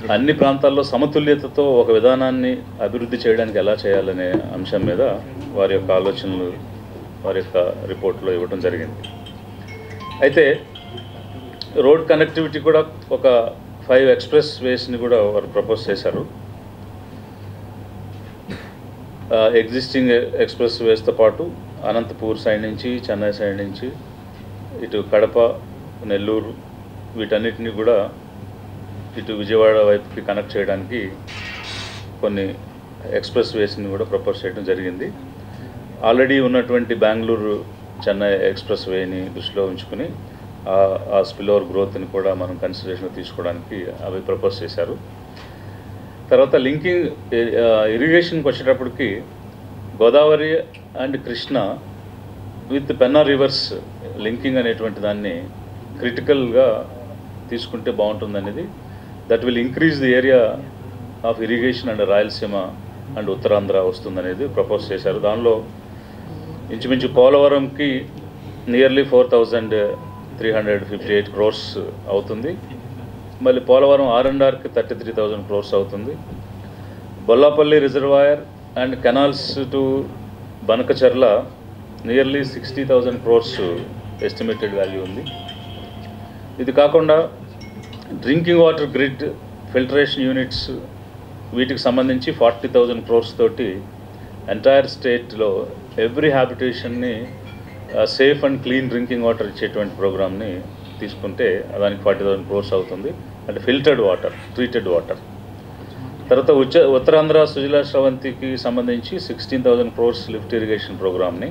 అన్ని ప్రాంతాల్లో సమతుల్యతతో ఒక విధానాన్ని అభివృద్ధి చేయడానికి ఎలా చేయాలనే అంశం మీద వారి యొక్క ఆలోచనలు వారి యొక్క రిపోర్ట్లో ఇవ్వడం జరిగింది అయితే రోడ్ కనెక్టివిటీ కూడా ఒక ఫైవ్ ఎక్స్ప్రెస్ వేస్ని కూడా వారు ప్రపోజ్ చేశారు ఎగ్జిస్టింగ్ ఎక్స్ప్రెస్ వేస్తో పాటు అనంతపూర్ సైడ్ నుంచి చెన్నై సైడ్ నుంచి ఇటు కడప నెల్లూరు వీటన్నిటిని కూడా ఇటు విజయవాడ వైపుకి కనెక్ట్ చేయడానికి కొన్ని ఎక్స్ప్రెస్ వేస్ని కూడా ప్రపోజ్ చేయడం జరిగింది ఆల్రెడీ ఉన్నటువంటి బెంగళూరు చెన్నై ఎక్స్ప్రెస్ వేని దృష్టిలో ఉంచుకుని ఆ- ఆ స్పిల్ ఓవర్ గ్రోత్ని కూడా మనం కన్సిడరేషన్ తీసుకోవడానికి అవి ప్రపోజ్ చేశారు తర్వాత లింకింగ్ ఇరిగేషన్కి వచ్చేటప్పటికి Godavari and Krishna with Penna rivers linking అనేటువంటి దాన్ని క్రిటికల్గా తీసుకుంటే బాగుంటుంది అనేది that will increase the area of irrigation and Rayalaseema and Uttarandhra వస్తుందనేది ప్రపోజ్ చేశారు దానిలో ఇంచుమించు పోలవరంకి nearly four thousand three hundred fifty eight crores అవుతుంది మళ్ళీ పోలవరం ఆర్ అండ్ ఆర్కి థర్టీ త్రీ థౌజండ్ క్రోర్స్ అవుతుంది Bollapalli reservoir and canals to Banakacherla nearly sixty thousand crores estimated value ఉంది ఇది కాకుండా drinking water grid filtration units వీటికి సంబంధించి ఫార్టీ థౌజండ్ క్రోర్స్ తోటి ఎంటైర్ స్టేట్లో ఎవ్రీ హ్యాబిటేషన్ని safe and clean drinking water ఇచ్చేటువంటి ప్రోగ్రామ్ని తీసుకుంటే దానికి ఫార్టీ థౌసండ్ క్రోర్స్ అవుతుంది అంటే ఫిల్టర్డ్ వాటర్ ట్రీటెడ్ వాటర్ తర్వాత ఉచ్చ ఉత్తరాంధ్ర సుజలా స్రవంతికి సంబంధించి sixteen thousand crores lift irrigation ప్రోగ్రామ్ని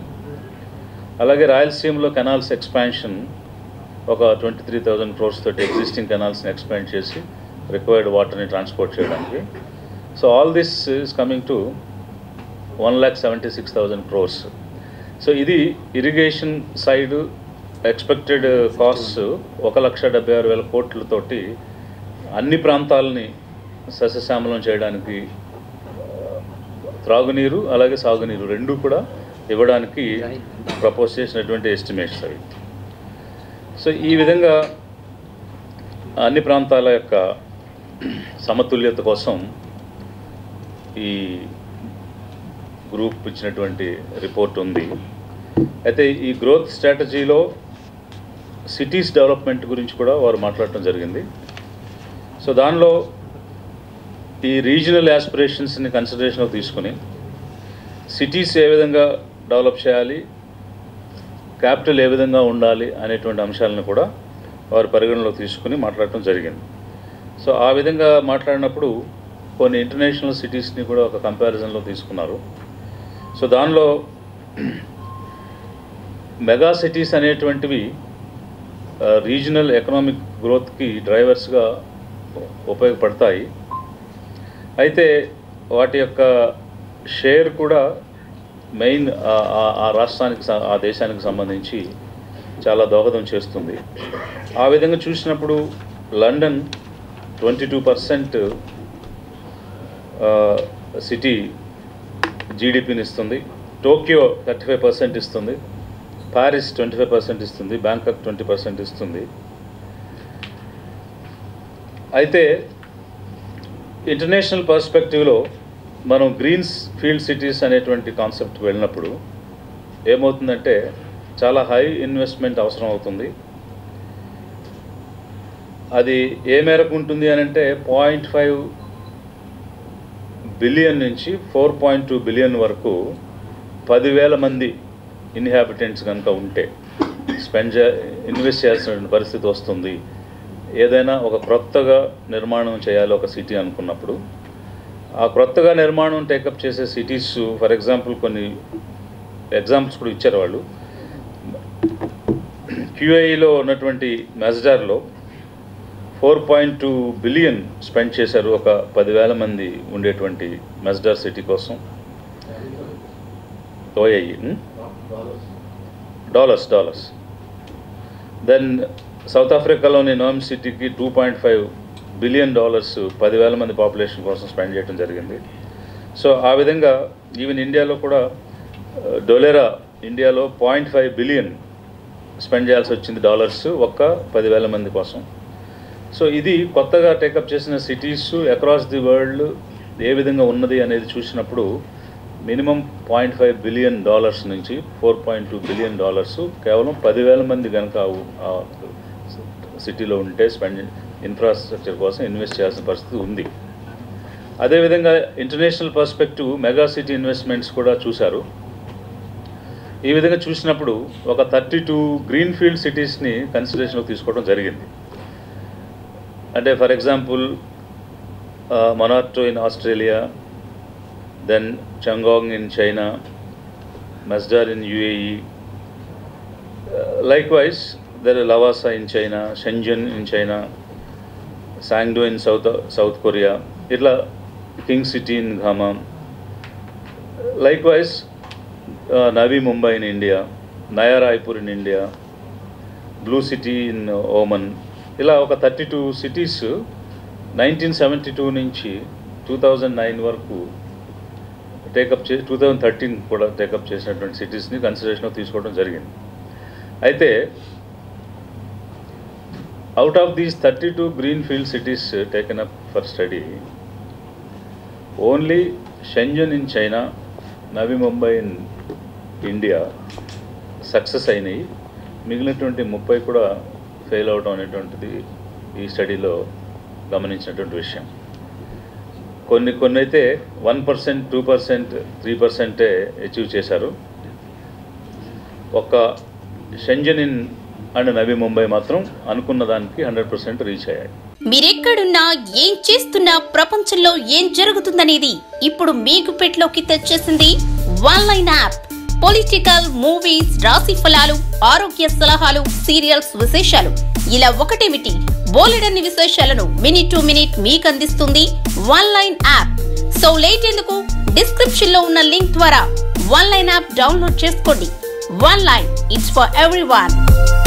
అలాగే రాయలసీమలో కెనాల్స్ ఎక్స్పాన్షన్ ఒక ట్వంటీ త్రీ థౌజండ్ క్రోర్స్ తోటి ఎగ్జిస్టింగ్ కెనాల్స్ని ఎక్స్పాండ్ చేసి రిక్వైర్డ్ వాటర్ని ట్రాన్స్పోర్ట్ చేయడానికి so all this is coming to one lakh seventy six thousand crores so ఇది ఇరిగేషన్ సైడ్ ఎక్స్పెక్టెడ్ కాస్ట్ ఒక లక్ష డెబ్బై ఆరు వేల కోట్లతోటి అన్ని ప్రాంతాలని సస్యశ్యామలం చేయడానికి ఆ, త్రాగునీరు అలాగే సాగునీరు రెండు కూడా ఇవ్వడానికి ప్రపోజ్ చేసినటువంటి ఎస్టిమేట్స్ అవి సో ఈ విధంగా అన్ని ప్రాంతాల యొక్క సమతుల్యత కోసం ఈ గ్రూప్ ఇచ్చినటువంటి రిపోర్ట్ ఉంది అయితే ఈ గ్రోత్ స్ట్రాటజీలో సిటీస్ డెవలప్మెంట్ గురించి కూడా వారు మాట్లాడటం జరిగింది సో దానిలో ఈ రీజనల్ యాస్పిరేషన్స్ని కన్సిడరేషన్లో తీసుకుని సిటీస్ ఏ విధంగా డెవలప్ చేయాలి క్యాపిటల్ ఏ విధంగా ఉండాలి అనేటువంటి అంశాలను కూడా వారు పరిగణలో తీసుకుని మాట్లాడటం జరిగింది సో ఆ విధంగా మాట్లాడినప్పుడు కొన్ని ఇంటర్నేషనల్ సిటీస్ని కూడా ఒక కంపారిజన్లో తీసుకున్నారు సో దానిలో మెగా సిటీస్ అనేటువంటివి రీజనల్ ఎకనామిక్ గ్రోత్కి డ్రైవర్స్గా ఉపయోగపడతాయి అయితే వాటి యొక్క షేర్ కూడా మెయిన్ ఆ- ఆ- ఆ రాష్ట్రానికి స- ఆ దేశానికి సంబంధించి చాలా దోహదం చేస్తుంది ఆ విధంగా చూసినప్పుడు London twenty two percent city జీడిపిని ఇస్తుంది టోక్యో థర్టీ ఫైవ్ పర్సెంట్ ఇస్తుంది ప్యారిస్ ట్వంటీ ఫైవ్ పర్సెంట్ ఇస్తుంది బ్యాంకాక్ ట్వంటీ పర్సెంట్ ఇస్తుంది అయితే ఇంటర్నేషనల్ పర్స్పెక్టివ్లో మనం గ్రీన్స్ ఫీల్డ్ సిటీస్ అనేటువంటి కాన్సెప్ట్కి వెళ్ళినప్పుడు ఏమవుతుందంటే చాలా హై ఇన్వెస్ట్మెంట్ అవసరం అవుతుంది అది ఏ మేరకు ఉంటుంది అని అంటే పాయింట్ ఫైవ్ బిలియన్ నుంచి ఫోర్ పాయింట్ టూ బిలియన్ వరకు పదివేల మంది ఇన్హాబిటెంట్స్ కనుక ఉంటే స్పెండ్ చే ఇన్వెస్ట్ చేయాల్సిన పరిస్థితి వస్తుంది ఏదైనా ఒక క్రొత్తగా నిర్మాణం చేయాలి ఒక సిటీ అనుకున్నప్పుడు ఆ క్రొత్తగా నిర్మాణం టేకప్ చేసే సిటీస్ ఫర్ ఎగ్జాంపుల్ కొన్ని ఎగ్జాంపుల్స్ కూడా ఇచ్చారు వాళ్ళు క్యూఐలో ఉన్నటువంటి మెజడార్లో four point two billion spend చేశారు ఒక పదివేల మంది ఉండేటువంటి మెజడార్ సిటీ కోసం ఓఐ డాలర్స్ డాలర్స్ దెన్ సౌత్ ఆఫ్రికాలోని నోమ్ సిటీకి two point five billion dollars పదివేల మంది పాపులేషన్ కోసం స్పెండ్ చేయడం జరిగింది సో ఆ విధంగా ఈవెన్ ఇండియాలో కూడా డొలెరా ఇండియాలో పాయింట్ ఫైవ్ బిలియన్ స్పెండ్ చేయాల్సి వచ్చింది డాలర్స్ ఒక్క పదివేల మంది కోసం సో ఇది కొత్తగా టేకప్ చేసిన సిటీస్ అక్రాస్ ది వరల్డ్ ఏ విధంగా ఉన్నది అనేది చూసినప్పుడు minimum point five billion dollars నుంచి four point two billion dollars కేవలం పదివేల మంది కనుక ఆ సిటీలో ఉంటే స్పెండ్ ఇన్ఫ్రాస్ట్రక్చర్ కోసం ఇన్వెస్ట్ చేయాల్సిన పరిస్థితి ఉంది అదేవిధంగా international perspective mega city investments కూడా చూశారు ఈ విధంగా చూసినప్పుడు ఒక థర్టీ టూ గ్రీన్ ఫీల్డ్ సిటీస్ని కన్సిడరేషన్లోకి తీసుకోవడం జరిగింది అంటే for example Monarto in Australia then Changgang in China Masdar in UAE likewise there Lavasa in China Shenzhen in China Songdo in South South Korea ఇట్లా king city in Ghana likewise Navi Mumbai in India Naya Raipur in India blue city in Oman ఇలా ఒక thirty two cities nineteen seventy two నుంచి two thousand nine వరకు take up చే two thousand thirteen కూడా take up చేసినటువంటి సిటీస్ని కన్సిడరేషన్లో తీసుకోవడం జరిగింది అయితే out of these thirty two green field cities taken up for study only Shenzhen in China Navi Mumbai in India success అయినాయి మిగిలినటువంటి ముప్పై కూడా ఫెయిల్ అవడం అనేటువంటిది ఈ స్టడీలో గమనించినటువంటి విషయం కొన్ని కొన్ని అయితే one percent two percent three పర్సెంటే అచీవ్ చేశారు ఒక Shenzhen in and Navi Mumbai మాత్రం అనుకున్న దానికి హండ్రెడ్ పర్సెంట్ రీచ్ అయ్యాయి మీరెక్కడున్నా ఏం చేస్తున్నా ప్రపంచంలో ఏం జరుగుతుందనేది ఇప్పుడు మీకు పెట్లోకి తెచ్చేసింది one line app political movies రాశి ఫలాలు ఆరోగ్య సలహాలు సీరియల్స్ విశేషాలు ఇలా ఒకటేమిటి బోలెడన్ని విశేషాలను మినిట్ టు మినిట్ మీకు అందిస్తుంది one line app so late ఎందుకు డిస్క్రిప్షన్ లో ఉన్న లింక్ ద్వారా వన్ లైన్ యాప్ డౌన్లోడ్ చేసుకోండి one line it's for every